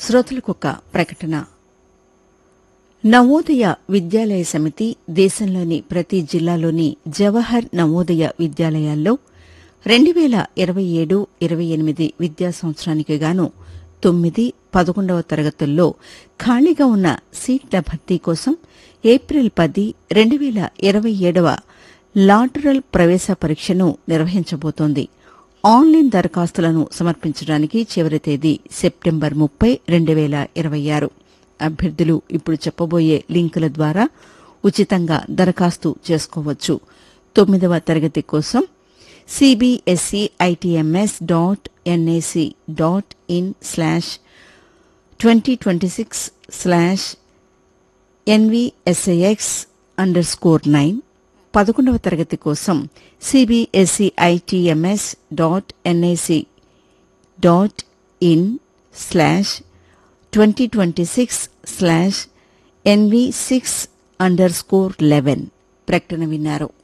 శ్రోతలకొక ప్రకటన నవోదయ విద్యాలయ సమితి దేశంలోని ప్రతి జిల్లాలోని జవహర్ నవోదయ విద్యాలయాల్లో రెండు వేల ఇరవై ఏడు ఇరవై ఎనిమిది విద్యా సంవత్సరానికి గాను తొమ్మిది పదకొండవ తరగతుల్లో ఖాళీగా ఉన్న సీట్ల భర్తీ కోసం ఏప్రిల్ పది రెండు వేల ఇరవై ఏడవ లాటరల్ ప్రవేశ పరీక్షను నిర్వహించబోతోంది ఆన్లైన్ దరఖాస్తులను సమర్పించడానికి చివరి తేదీ సెప్టెంబర్ ముప్పై రెండు వేల ఇరవై ఆరు అభ్యర్థులు ఇప్పుడు చెప్పబోయే లింకుల ద్వారా ఉచితంగా దరఖాస్తు చేసుకోవచ్చు తొమ్మిదవ తరగతి కోసం CBSE ITMS dot NIC dot in slash twenty twenty six slash NVSIX underscore nine పదకొండవ తరగతి కోసం CBSE ITMS dot NIC dot in slash twenty twenty six slash NV six underscore eleven ప్రకటన విన్నారు